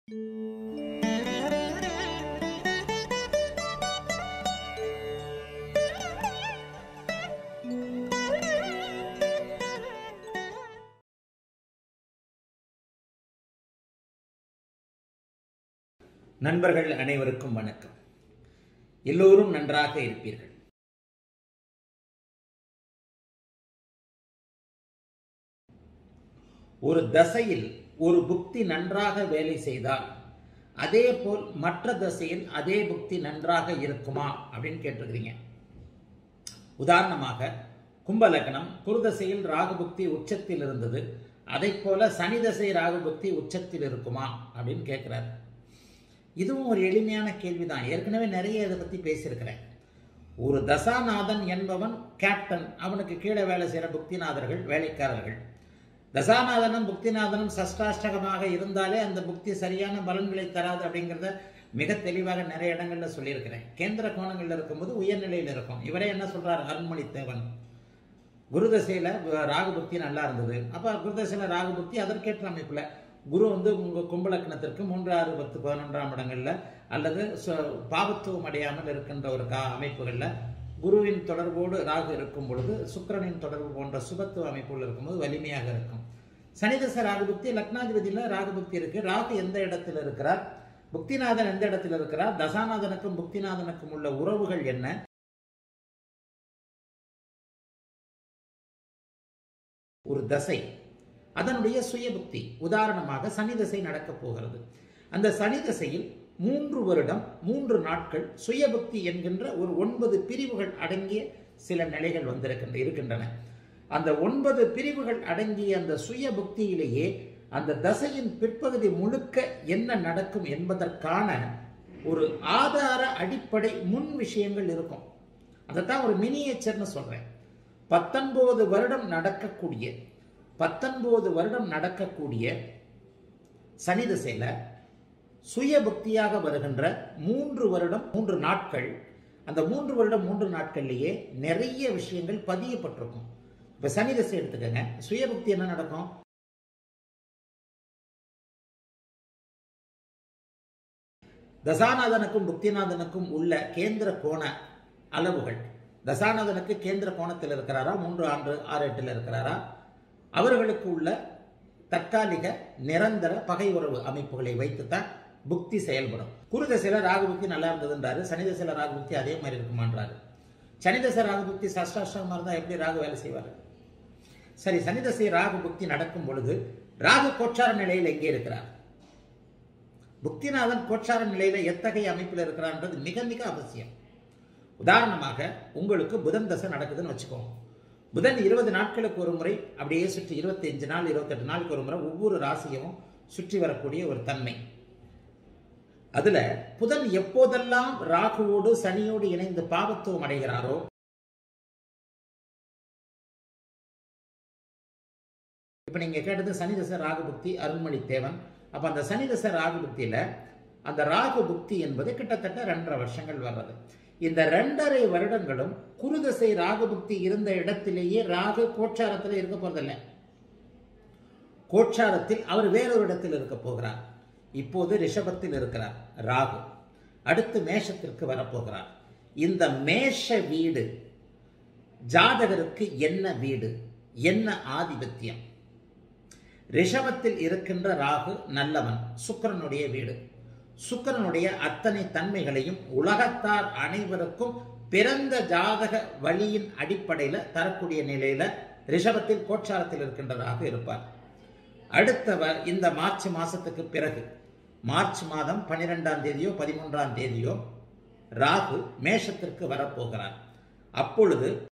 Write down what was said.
நண்பர்கள் அனைவருக்கும் வணக்கம் எல்லோரும் நன்றாக இருப்பீர்கள் ஒரு தசையில் ஒரு புக்தி நன்றாக வேலை செய்தால் அதே போல் மற்ற தசையில் அதே புக்தி நன்றாக இருக்குமா அப்படின்னு கேட்டிருக்கிறீங்க உதாரணமாக கும்பலக்கணம் குருதசையில் ராகுபுக்தி உச்சத்தில் இருந்தது அதை போல சனி தசை ராகுபுக்தி உச்சத்தில் இருக்குமா அப்படின்னு கேட்கிறார் இதுவும் ஒரு எளிமையான கேள்விதான் ஏற்கனவே நிறைய இதை பற்றி பேசியிருக்கிறேன் ஒரு தசாநாதன் என்பவன் கேப்டன் அவனுக்கு கீழே வேலை செய்கிற புக்திநாதர்கள் வேலைக்காரர்கள் தசாநாதனும் புக்திநாதனும் சஷ்டாஷ்டகமாக இருந்தாலே அந்த புக்தி சரியான பலன்களை தராது அப்படிங்கிறத மிக தெளிவாக நிறைய இடங்கள்ல சொல்லியிருக்கிறேன் கேந்திர கோணங்கள்ல இருக்கும்போது உயர்நிலையில் இருக்கும் இவரே என்ன சொல்றார் அருண்மொழி தேவன் குருதசையில ராகு புக்தி நல்லா இருந்தது அப்ப குருதசையில ராகு புக்தி அதற்கேற்ற அமைப்புல குரு வந்து உங்க கும்பலக்கணத்திற்கு மூன்று ஆறு பத்து பதினொன்றாம் இடங்கள்ல அல்லது பாவத்துவம் அடையாமல் இருக்கின்ற ஒரு கா அமைப்புகள்ல குருவின் தொடர்போடு ராகு இருக்கும் பொழுது சுக்கரனின் தொடர்பு போன்ற சுபத்துவ அமைப்புகள் இருக்கும்போது வலிமையாக இருக்கும் சனிதச ராகுபக்தி லக்னாதிபதியில ராகுபக்தி இருக்கு ராகு எந்த இடத்துல இருக்கிறார் புக்திநாதன் எந்த இடத்துல இருக்கிறார் தசாநாதனுக்கும் புக்திநாதனுக்கும் உள்ள உறவுகள் என்ன ஒரு தசை அதனுடைய சுயபுக்தி உதாரணமாக சனி தசை நடக்கப் போகிறது அந்த சனி தசையில் மூன்று வருடம் மூன்று நாட்கள் சுயபுக்தி என்கின்ற ஒரு ஒன்பது பிரிவுகள் அடங்கிய சில நிலைகள் வந்திருக்கின்ற இருக்கின்றன அந்த ஒன்பது பிரிவுகள் அடங்கிய அந்த சுய புக்தியிலேயே அந்த தசையின் பிற்பகுதி முழுக்க என்ன நடக்கும் என்பதற்கான ஒரு ஆதார அடிப்படை முன் விஷயங்கள் இருக்கும் அதைத்தான் ஒரு மினியேச்சர்னு சொல்றேன் பத்தொன்பது வருடம் நடக்கக்கூடிய பத்தொன்பது வருடம் நடக்கக்கூடிய சனி திசையில சுய புக்தியாக வருகின்ற மூன்று வருடம் மூன்று நாட்கள் அந்த மூன்று வருடம் மூன்று நாட்கள்லேயே நிறைய விஷயங்கள் பதியப்பட்டிருக்கும் இப்ப சனி திசை எடுத்துக்கங்க சுய புக்தி என்ன நடக்கும் தசாநாதனுக்கும் புக்திநாதனுக்கும் உள்ள கேந்திர கோண அளவுகள் தசாநாதனுக்கு கேந்திர கோணத்தில் இருக்கிறாரா மூன்று ஆண்டு ஆறு எட்டில் இருக்கிறாரா அவர்களுக்கு உள்ள தற்காலிக நிரந்தர பகை உறவு அமைப்புகளை வைத்துத்தான் புக்தி செயல்படும் குரு தசையில ராகு புக்தி நல்லா இருந்ததுன்றாரு சனி தசையில ராகு புக்தி அதே மாதிரி இருக்குமான்றாரு சனி தசை ராகு புக்தி சஷ்டாஷ்டமா இருந்தா எப்படி ராகு வேலை செய்வார் சரி சனி தசை ராகு புக்தி நடக்கும் பொழுது ராகு கோச்சார நிலையில் எங்கே இருக்கிறார் புக்திநாதன் கோச்சார நிலையில எத்தகைய அமைப்பில் இருக்கிறார்ன்றது மிக மிக அவசியம் உதாரணமாக உங்களுக்கு புதன் தசை நடக்குதுன்னு வச்சுக்கோங்க புதன் இருபது நாட்களுக்கு ஒரு முறை அப்படியே சுற்றி இருபத்தி அஞ்சு நாள் இருபத்தெட்டு நாளுக்கு ஒரு முறை ஒவ்வொரு ராசியும் சுற்றி வரக்கூடிய ஒரு தன்மை அதுல புதன் எப்போதெல்லாம் ராகுவோடு சனியோடு இணைந்து பாவத்துவம் அடைகிறாரோ இப்ப நீங்க கேட்டது சனி தசை ராகு புக்தி அருள்மொழி தேவன் அப்ப அந்த சனி தசை ராகு புக்தியில அந்த ராகு புக்தி என்பது கிட்டத்தட்ட ரெண்டரை வருஷங்கள் வர்றது இந்த ரெண்டரை வருடங்களும் குருதசை ராகுபக்தி இருந்த இடத்திலேயே ராகு கோச்சாரத்தில் இருக்க போறதில்லை கோச்சாரத்தில் அவர் வேறொரு இடத்தில் இருக்க போகிறார் இப்போது ரிஷபத்தில் இருக்கிறார் ராகு அடுத்து மேஷத்திற்கு வரப்போகிறார் இந்த மேஷ வீடு ஜாதகருக்கு என்ன வீடு என்ன ஆதிபத்தியம் ரிஷபத்தில் இருக்கின்ற ராகு நல்லவன் சுக்கரனுடைய வீடு சுக்கரனுடைய அத்தனை தன்மைகளையும் உலகத்தார் அனைவருக்கும் பிறந்த ஜாதக வழியின் அடிப்படையில் தரக்கூடிய நிலையில ரிஷபத்தில் கோச்சாரத்தில் இருக்கின்றதாக இருப்பார் அடுத்தவர் இந்த மார்ச் மாசத்துக்கு பிறகு மார்ச் மாதம் பன்னிரெண்டாம் தேதியோ பதிமூன்றாம் தேதியோ ராகு மேஷத்திற்கு வரப்போகிறார் அப்பொழுது